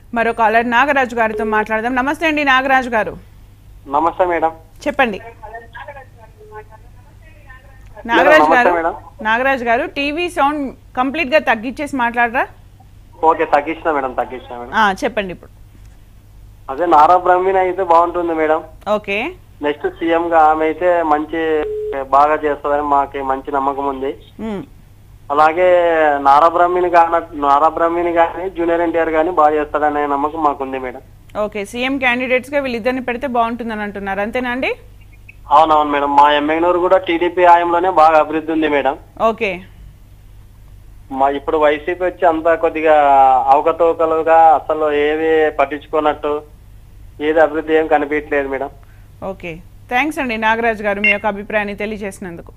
మరో కాలర్ నాగరాజు గారితో మాట్లాడదాం నమస్తే అండి నాగరాజు గారు నమస్తే మేడం చెప్పండి నాగరాజు నమస్తే గారు మేడం. నాగరాజు గారు టీవీ సౌండ్ కంప్లీట్ గా తగ్గించేసి మాట్లాడరా ఓకే తగ్గించిన మేడం తగ్గించిన మేడం ఆ, చెప్పండి ఇప్పుడు అదే నారా బ్రహ్మిన్ అయితే బాగుంటుంది మేడం ఓకే నెక్స్ట్ సీఎం గా ఆమె అయితే మంచి బాగా చేస్తుందని మాకు మంచి నమ్మకం ఉంది ఉమ్, అలాగే నారా బ్రహ్మిని కానీ నారా బ్రహ్మిని కానీ జూనియర్ ఎన్టీఆర్ కానీ బాగా చేస్తాడనే నమ్మకం మాకుంది మేడం ఓకే సీఎం క్యాండిడేట్స్ గా వీళ్ళిద్దరిని పెడితే బాగుంటుందని అంటున్నారు అంతేనా అండి అవునవును మేడం మా ఎమ్మెగ్నూరు కూడా టీడీపీ హయాంలోనే బాగా అభివృద్ధి ఉంది మేడం ఓకే మా ఇప్పుడు వైసీపీ వచ్చి అంతా కొద్దిగా అవకతవకలుగా అసలు ఏవి పట్టించుకోనట్టు ఏది అభివృద్ధి ఏం కనిపించట్లేదు మేడం ఓకే థ్యాంక్స్ అండి నాగరాజు గారు మీ యొక్క అభిప్రాయాన్ని తెలియజేసినందుకు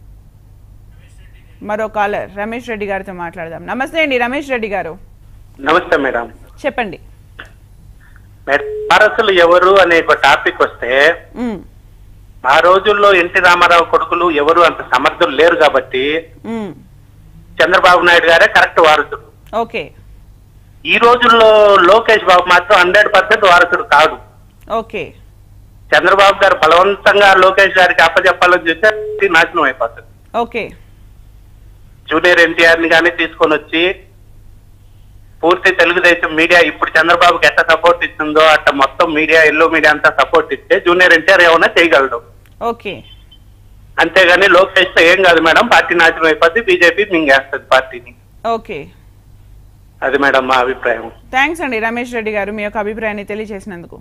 మరో కాలర్ రమేష్ రెడ్డి గారితో మాట్లాడదాం నమస్తే అండి రమేష్ రెడ్డి గారు నమస్తే మేడం చెప్పండి మేడం వారసులు ఎవరు అనే ఒక టాపిక్ వస్తే ఉమ్, ఆ రోజుల్లో ఎన్టీ రామారావు కొడుకులు ఎవరు అంత సమర్థులు లేరు కాబట్టి ఉమ్, చంద్రబాబు నాయుడు గారే కరెక్ట్ వారసుడు ఓకే ఈ రోజుల్లో లోకేష్ బాబు మాత్రం హండ్రెడ్ పర్సెంట్ వారసుడు కాదు ఓకే చంద్రబాబు గారు బలవంతంగా లోకేష్ గారికి అప్పచెప్పాలని చూస్తే అది నాశనం అయిపోతుంది ఓకే జూనియర్ ఎన్టీఆర్ ని కానీ తీసుకొని వచ్చి పూర్తి తెలుగుదేశం మీడియా ఇప్పుడు చంద్రబాబుకి ఎంత సపోర్ట్ ఇస్తుందో అట్ట మొత్తం మీడియా ఎల్లో మీడియా అంతా సపోర్ట్ ఇస్తే జూనియర్ ఎన్టీఆర్ ఏమైనా చేయగలడు ఓకే అంతేగాని లోకేష్ తో ఏం కాదు మేడం పార్టీ నాశనం అయిపోద్ది బీజేపీ మింగేస్తుంది పార్టీని ఓకే అది మేడం మా అభిప్రాయం థ్యాంక్స్ అండి రమేష్ రెడ్డి గారు మీ యొక్క అభిప్రాయాన్ని తెలియజేసినందుకు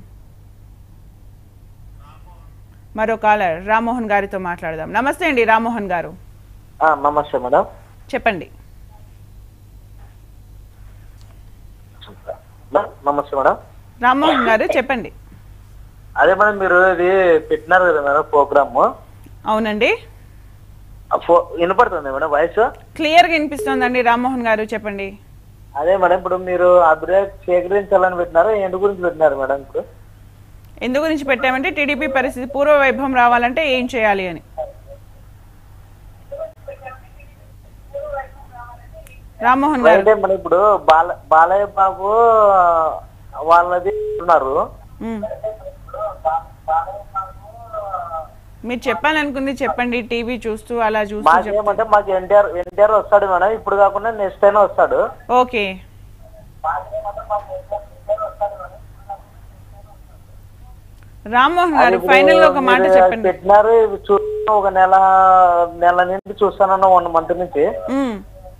మరో కాలర్ రామ్మోహన్ గారితో మాట్లాడదాం నమస్తే అండి రామ్మోహన్ గారు నమస్తే మేడం చెప్పండి నమస్తే మేడం రామ్మోహన్ గారు చెప్పండి అదే మేడం మీరు ఇది పెట్టినారు కదా మేడం ప్రోగ్రామ్ అవునండి వినపడుతుంది మేడం వాయిస్ క్లియర్గా వినిపిస్తోందండి రామ్మోహన్ గారు చెప్పండి అదే మేడం ఇప్పుడు మీరు అభిప్రాయం సేకరించాలని పెట్టినారు ఎందు గురించి పెట్టినారు మేడం ఇప్పుడు ఎందు గురించి పెట్టామంటే టీడీపీ పరిస్థితి పూర్వ వైభవం రావాలంటే ఏం చేయాలి అని రామ్మోహన్ గారు అంటే మనం ఇప్పుడు బాల బాలయ్య బాబు వాళ్ళది ఉన్నారు ఉమ్. మీరు చెప్పాలనుకుంది చెప్పండి టీవీ చూస్తూ అలా చూస్తూ చెప్ మాకేమంటే మాకు ఎన్టీఆర్ ఎన్టీఆర్ వస్తాడు మేడం ఇప్పుడు కాకుండా నెక్స్ట్ అయినా వస్తాడు ఓకే రామ్మోహన్ గారు ఇప్పుడు ఫైనల్ గా ఒక మాట మీరు చెప్పండి పెట్టినారు ఇవి చూస్తున్నా ఒక నెల నెల నుంచి చూస్తానన్నా వన్ మంత్ నుంచి ఉమ్.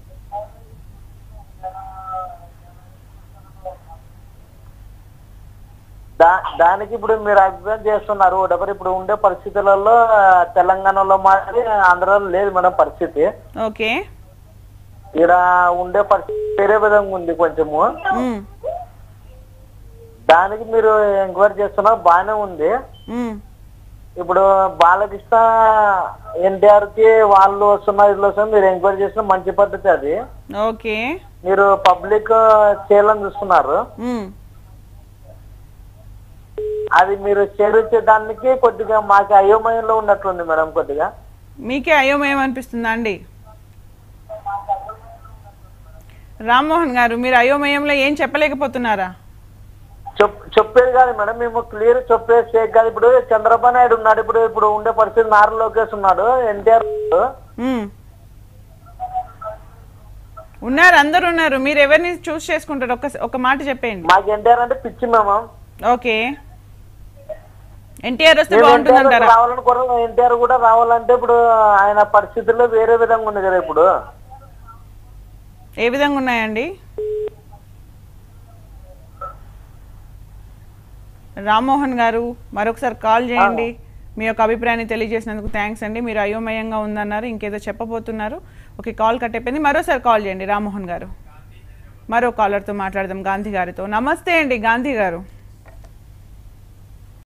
దా దానికి ఇప్పుడు మీరు అభిప్రాయం చేస్తున్నారు ఒకటి ఇప్పుడు ఉండే పరిస్థితులలో తెలంగాణలో మాదిరి ఆంధ్రాలో లేదు మేడం పరిస్థితి ఓకే ఇక్కడ ఉండే పరిస్థితి వేరే విధంగా ఉంది కొంచెము ఉమ్. దానికి మీరు ఎంక్వైరీ చేస్తున్నారు బాగానే ఉంది ఉమ్. ఇప్పుడు బాలకృష్ణ ఎన్టీఆర్ కి వాళ్ళు వస్తున్నారు ఇల్లు వస్తున్నారు మీరు ఎంక్వైరీ చేసిన మంచి పద్ధతి అది ఓకే మీరు పబ్లిక్ చేయాలని చూస్తున్నారు ఉమ్. అది మీరు చేరుచ్చే దానికి కొద్దిగా మాకు అయోమయంలో ఉన్నట్లుంది మేడం కొద్దిగా మీకే అయోమయం అనిపిస్తుందా అండి రామ్మోహన్ గారు మీరు అయోమయంలో ఏం చెప్పలేకపోతున్నారా చెప్ చెప్పేది కాదు మేడం మేము క్లియర్ చెప్పేది ఫేక్ కాదు ఇప్పుడు చంద్రబాబు నాయుడు ఉన్నాడు ఇప్పుడు ఇప్పుడు ఉండే పరిస్థితి నారా లోకేష్ ఉన్నాడు ఎన్టీఆర్ ఉమ్. ఉన్నారు అందరు ఉన్నారు మీరు ఎవరిని చూస్ చేసుకుంటారు ఒక ఒక మాట చెప్పేయండి మాకు ఎన్టీఆర్ అంటే పిచ్చి మేము ఓకే ఎన్టీఆర్ వస్తే మేము ఎన్టీఆర్ బాగుంటుందంటారా రావాలని కూడా ఎన్టీఆర్ కూడా రావాలంటే ఇప్పుడు ఆయన పరిస్థితుల్లో వేరే విధంగా ఉంది కదా ఇప్పుడు ఏ విధంగా ఉన్నాయండి రామ్మోహన్ గారు మరొకసారి కాల్ చేయండి మీ యొక్క అభిప్రాయాన్ని తెలియజేసినందుకు థ్యాంక్స్ అండి మీరు అయోమయంగా ఉందన్నారు ఇంకేదో చెప్పబోతున్నారు ఓకే కాల్ కట్ అయిపోయింది మరోసారి కాల్ చేయండి రామ్మోహన్ గారు మరో కాలర్తో మాట్లాడదాం గాంధీ గారితో నమస్తే అండి గాంధీ గారు